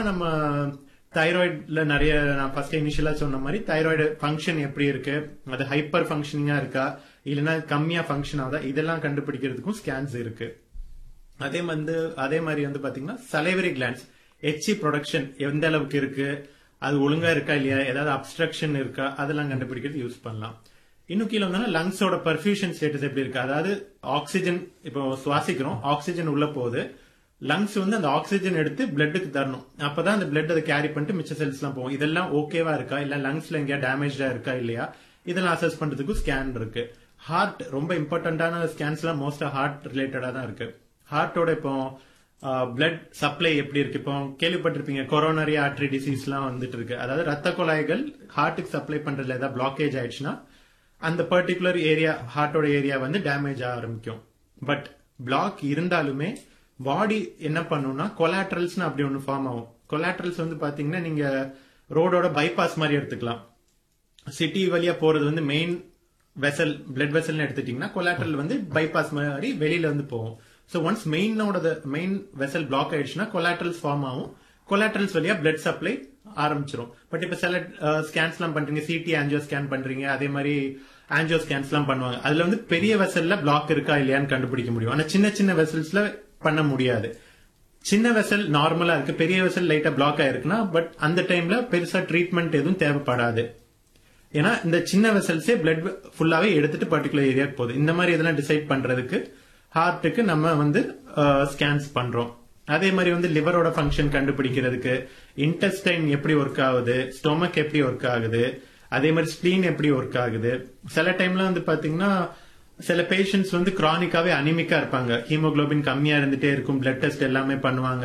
நம்ம தைராய்டுல நிறைய நான் ஃபர்ஸ்ட் இனிஷியலா சொன்ன மாதிரி தைராய்டு ஃபங்க்ஷன் எப்படி இருக்கு அது ஹைப்பர் ஃபங்க்ஷனிங்கா இருக்கா இல்லைன்னா கம்மியா ஃபங்க்ஷன் ஆகுதா இதெல்லாம் கண்டுபிடிக்கிறதுக்கும் ஸ்கேன்ஸ் இருக்கு அதே வந்து அதே மாதிரி வந்து பாத்தீங்கன்னா சலைவரி கிளான்ஸ் எச்சி ப்ரொடக்ஷன் எந்த அளவுக்கு இருக்கு அது ஒழுங்கா இருக்கா இல்லையா ஏதாவது அப்ஸ்ட்ரக்ஷன் இருக்கா அதெல்லாம் கண்டுபிடிக்கிறது யூஸ் பண்ணலாம் இன்னும் கீழே வந்தோம்னா லங்ஸோட பர்ஃபியூஷன் ஸ்டேட்டஸ் எப்படி இருக்கு அதாவது ஆக்சிஜன் இப்போ சுவாசிக்கிறோம் ஆக்சிஜன் உள்ள போகுது லங்ஸ் வந்து அந்த ஆக்சிஜன் எடுத்து பிளட்டுக்கு தரணும் அப்பதான் அந்த பிளட் அதை கேரி பண்ணிட்டு மிச்ச செல்ஸ் எல்லாம் போகும் இதெல்லாம் ஓகேவா இருக்கா இல்ல லங்ஸ்ல எங்கேயா டேமேஜா இருக்கா இல்லையா இதெல்லாம் அசஸ் பண்றதுக்கு ஸ்கேன் இருக்கு ஹார்ட் ரொம்ப இம்பார்ட்டன்டான ஸ்கேன்ஸ் எல்லாம் மோஸ்டா ஹார்ட் ரிலேட்டடா தான் இருக்கு ஹார்ட்டோட இப்போ பிளட் சப்ளை எப்படி இருக்கு இப்போ கேள்விப்பட்டிருப்பீங்க கொரோனரி ஆர்டரி டிசீஸ் எல்லாம் வந்துட்டு இருக்கு அதாவது ரத்த குழாய்கள் ஹார்ட்டுக்கு சப்ளை பண்றதுல ஏதாவது பிளாக்கேஜ் ஆயிடுச்சுன்னா அந்த பர்டிகுலர் ஏரியா ஹார்ட்டோட ஏரியா வந்து டேமேஜ் ஆக ஆரம்பிக்கும் பட் பிளாக் இருந்தாலுமே பாடி என்ன பண்ணும்னா கொலாட்ரல்ஸ் அப்படி ஒன்று ஃபார்ம் ஆகும் கொலாட்ரல்ஸ் வந்து பாத்தீங்கன்னா நீங்க ரோடோட பைபாஸ் மாதிரி எடுத்துக்கலாம் சிட்டி வழியா போறது வந்து மெயின் வெசல் பிளட் வெசல்னு எடுத்துட்டீங்கன்னா கொலாட்ரல் வந்து பைபாஸ் மாதிரி வெளியில வந்து போகும் ஸோ ஒன்ஸ் மெயினோட மெயின் வெசல் பிளாக் ஆயிடுச்சுன்னா கொலாட்ரல்ஸ் ஃபார்ம் ஆகும் கொலாட்ரல்ஸ் வழியா பிளட் சப்ளை ஆரம்பிச்சிரும் பட் இப்ப சில ஸ்கேன்ஸ் எல்லாம் பண்றீங்க சிடி ஆன்ஜியோ ஸ்கேன் பண்றீங்க அதே மாதிரி ஆன்ஜியோ ஸ்கேன்ஸ் எல்லாம் பண்ணுவாங்க அதுல வந்து பெரிய வெசல்ல பிளாக் இருக்கா இல்லையான்னு கண்டுபிடிக்க முடியும் ஆனா சின்ன சின்ன வெசல்ஸ்ல பண்ண முடியாது சின்ன வெசல் நார்மலா இருக்கு பெரிய வெசல் லைட்டா பிளாக் ஆயிருக்குன்னா பட் அந்த டைம்ல பெருசா ட்ரீட்மெண்ட் எதுவும் தேவைப்படாது ஏன்னா இந்த சின்ன வெசல்ஸே பிளட் ஃபுல்லாவே எடுத்துட்டு பர்டிகுலர் ஏரியாக்கு போகுது இந்த மாதிரி இதெல்லாம் டிசைட் பண்றதுக்கு ஹார்ட்டுக்கு நம்ம வந்து ஸ்கேன்ஸ் பண்றோம் அதே மாதிரி வந்து லிவரோட ஃபங்க்ஷன் கண்டுபிடிக்கிறதுக்கு இன்டெஸ்டைன் எப்படி ஒர்க் ஆகுது ஸ்டொமக் எப்படி ஒர்க் ஆகுது அதே மாதிரி ஸ்பிளீன் எப்படி ஒர்க் ஆகுது சில டைம்ல வந்து பாத்தீங்கன்னா சில பேஷண்ட்ஸ் வந்து கிரானிக்காவே அனிமிக்கா இருப்பாங்க ஹீமோகுளோபின் கம்மியா இருந்துட்டே இருக்கும் பிளட் டெஸ்ட் எல்லாமே பண்ணுவாங்க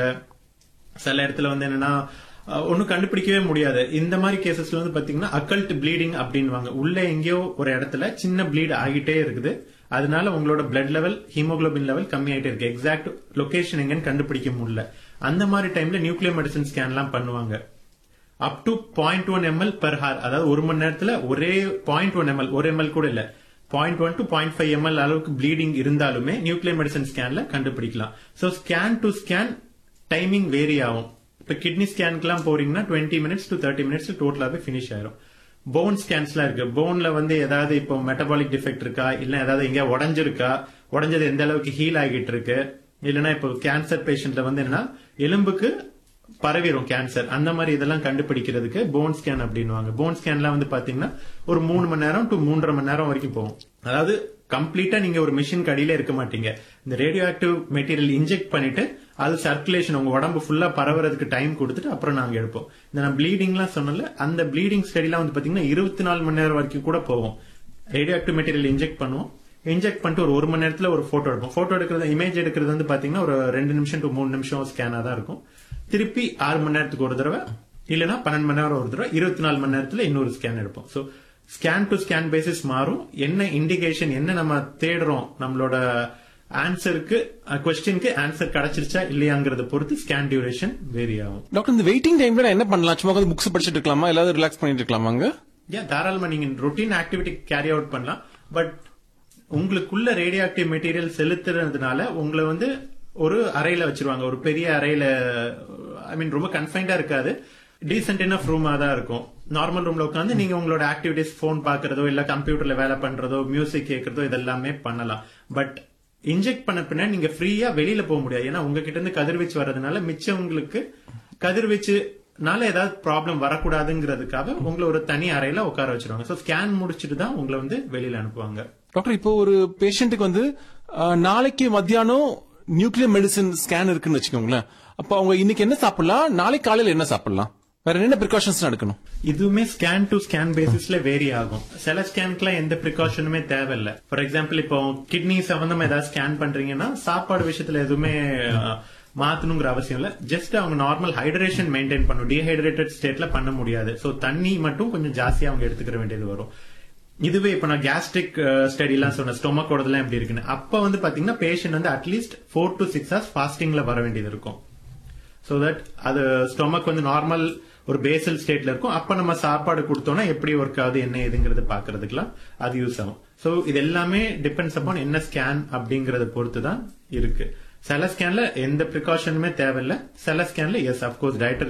சில இடத்துல வந்து என்னன்னா ஒன்னும் கண்டுபிடிக்கவே முடியாது இந்த மாதிரி கேசஸ்ல வந்து பாத்தீங்கன்னா அக்கல்ட் ப்ளீடிங் அப்படின்வாங்க உள்ள எங்கேயோ ஒரு இடத்துல சின்ன ப்ளீட் ஆகிட்டே இருக்குது அதனால உங்களோட பிளட் லெவல் ஹீமோகுளோபின் லெவல் கம்மியாயிட்டே இருக்கு எக்ஸாக்ட் லொகேஷன் எங்கன்னு கண்டுபிடிக்க முடியல அந்த மாதிரி டைம்ல நியூக்ளியர் மெடிசன் ஸ்கேன் எல்லாம் பண்ணுவாங்க up to point one ML per hour அதாவது ஒரு மணி நேரத்துல ஒரே பாயிண்ட் ஒன் எம்எல் ஒரு எம்எல் கூட இல்ல point one to point five ML அளவுக்கு ப்ளீடிங் இருந்தாலுமே நியூக்ளியர் மெடிசன் ஸ்கேன்ல கண்டுபிடிக்கலாம் so scan to scan timing vary ஆகும் இப்ப கிட்னி ஸ்கேனுக்குலாம் போறீங்கன்னா twenty minutes to thirty minutes டோட்டலாவே பினிஷ் ஆயிரும் போன் ஸ்கேன்ஸ்லாம் இருக்கு போன்ல வந்து ஏதாவது இப்போ மெட்டபாலிக் டிஃபெக்ட் இருக்கா இல்ல ஏதாவது எங்க உடஞ்சிருக்கா உடஞ்சது எந்த அளவுக்கு ஹீல் ஆகிட்டு இருக்கு இல்லைன்னா இப்போ கேன்சர் பேஷண்ட்ல வந்து என்னன்னா எலும்புக்கு பரவிடும் கேன்சர் அந்த மாதிரி இதெல்லாம் கண்டுபிடிக்கிறதுக்கு போன் ஸ்கேன் அப்படின்வாங்க போன் ஸ்கேன்லாம் வந்து பாத்தீங்கன்னா ஒரு மூணு மணி நேரம் டு மூன்றரை மணி நேரம் வரைக்கும் போகும் அதாவது கம்ப்ளீட்டா நீங்க ஒரு மிஷின் கடியில இருக்க மாட்டீங்க இந்த ரேடியோ ஆக்டிவ் மெட்டீரியல் இன்ஜெக்ட் பண்ணிட்டு அது சர்க்குலேஷன் உங்க உடம்பு ஃபுல்லா பரவறதுக்கு டைம் கொடுத்துட்டு அப்புறம் நாங்க எடுப்போம் இந்த நான் ப்ளீடிங்லாம் சொன்னல அந்த ப்ளீடிங் ஸ்டடிலாம் வந்து பாத்தீங்கன்னா இருபத்தி நாலு மணி நேரம் வரைக்கும் கூட போகும் ரேடியோ ஆக்டிவ் மெட்டீரியல் இன்ஜெக்ட் பண்ணுவோம் இன்ஜெக்ட் பண்ணிட்டு ஒரு ஒரு மணி நேரத்துல ஒரு போட்டோ எடுப்போம் போட்டோ எடுக்கிறது இமேஜ் எடுக்கிறது வந்து பாத்தீங்கன்னா ஒரு ரெண்டு நிமிஷம் டு மூணு நிமிஷம் ஸ்கேனா தான் இருக்கும் திருப்பி ஆறு மணி நேரத்துக்கு ஒரு தடவை இல்லைன்னா பன்னெண்டு மணி நேரம் ஒரு தடவை இருபத்தி நாலு மணி நேரத்துல இன்னொரு ஸ்கேன் எடுப்போம் so scan to scan basis மாறும் என்ன இண்டிகேஷன் என்ன நம்ம தேடுறோம் நம்மளோட ஆன்சருக்கு கொஸ்டினுக்கு ஆன்சர் கிடைச்சிருச்சா இல்லையாங்கிறத பொறுத்து ஸ்கேன் டியூரேஷன் வேரி ஆகும் டாக்டர் இந்த வெயிட்டிங் டைம்ல நான் என்ன பண்ணலாம் சும்மா உட்காந்து புக்ஸ் படிச்சுட்டு இருக்கலாமா எல்லாரும் ரிலாக்ஸ் பண்ணிட்டு இருக்கலாமாங்க ஏன் தாராளமா நீங்க ரொட்டீன் ஆக்டிவிட்டி கேரி அவுட் பண்ணலாம் பட் உங்களுக்குள்ள ரேடியோ ஆக்டிவ் மெட்டீரியல் செலுத்துறதுனால உங்களை வந்து ஒரு அறையில வச்சிருவாங்க ஒரு பெரிய அறையில ஐ மீன் ரொம்ப கன்ஃபைண்டா இருக்காது டீசென்ட் இனஃப் ரூமா தான் இருக்கும் நார்மல் ரூம்ல உட்காந்து நீங்க உங்களோட ஆக்டிவிட்டிஸ் போன் பாக்குறதோ இல்ல கம்ப்யூட்டர்ல வேலை பண்றதோ மியூசிக் கேட்கறதோ இதெல்லாமே பண்ணலாம் பட் இன்ஜெக்ட் பண்ண பின்னாடி நீங்க ஃப்ரீயா வெளியில போக முடியாது ஏன்னா உங்ககிட்ட இருந்து கதிர்வீச்சு வர்றதுனால மிச்சவங்களுக்கு கதிர்வீச்சுனால ஏதாவது ப்ராப்ளம் வரக்கூடாதுங்கிறதுக்காக உங்களை ஒரு தனி அறையில உட்கார வச்சிருவாங்க சோ ஸ்கேன் முடிச்சிட்டு தான் உங்களை வந்து வெளியில அனுப்புவாங்க டாக்டர் இப்போ ஒரு பேஷண்ட்டுக்கு வந்து அஹ், நாளைக்கு மத்தியானம் நியூக்ளியர் மெடிசன் ஸ்கேன் இருக்குன்னு வச்சுக்கோங்களேன் அப்ப அவங்க இன்னைக்கு என்ன சாப்பிடலாம் நாளைக்கு காலையில என்ன சாப்பிடலாம் வேற என்ன ப்ரிகாஷன்ஸ் எடுக்கணும் இதுவுமே ஸ்கேன் டு ஸ்கேன் பேசிஸ்ல வேரி ஆகும் சில ஸ்கேனுக்குலாம் எந்த ப்ரிகாஷனுமே தேவையில்ல ஃபார் எக்ஸாம்பிள் இப்போ கிட்னி சம்பந்தமா ஏதாவது ஸ்கேன் பண்றீங்கன்னா சாப்பாடு விஷயத்துல எதுவுமே அஹ், மாத்தணுங்கிற அவசியம் இல்ல ஜஸ்ட் அவங்க நார்மல் ஹைட்ரேஷன் மெயின்டைன் பண்ணும் டீஹைட்ரேட்டட் ஸ்டேட்ல பண்ண முடியாது சோ தண்ணி மட்டும் கொஞ்சம் ஜாஸ்தியா அவங்க எடுத்துக்கிற வேண்டியது வரும் இதுவே இப்ப நான் கேஸ்ட்ரிக் ஸ்டடி எல்லாம் சொன்ன ஸ்டொமக்கோடதெல்லாம் எப்படி இருக்குன்னு அப்ப வந்து பாத்தீங்கன்னா பேஷண்ட் வந்து at least four to six hours ஃபாஸ்டிங்ல வர வேண்டியது இருக்கும் சோ தட் அது ஸ்டொமக் வந்து நார்மல் ஒரு பேசல் ஸ்டேட்ல இருக்கும் அப்ப நம்ம சாப்பாடு கொடுத்தோம்னா எப்படி ஒர்க் ஆகுது என்ன ஏதுங்கிறது பாக்குறதுக்குலாம் அது யூஸ் ஆகும் சோ இது எல்லாமே டிபெண்ட்ஸ் அப்பான் என்ன ஸ்கேன் அப்படிங்கறத பொறுத்து தான் இருக்கு சில ஸ்கேன்ல எந்த ப்ரிகாஷனுமே தேவையில்ல சில ஸ்கேன்ல எஸ் அப்கோர்ஸ் டயட்டரி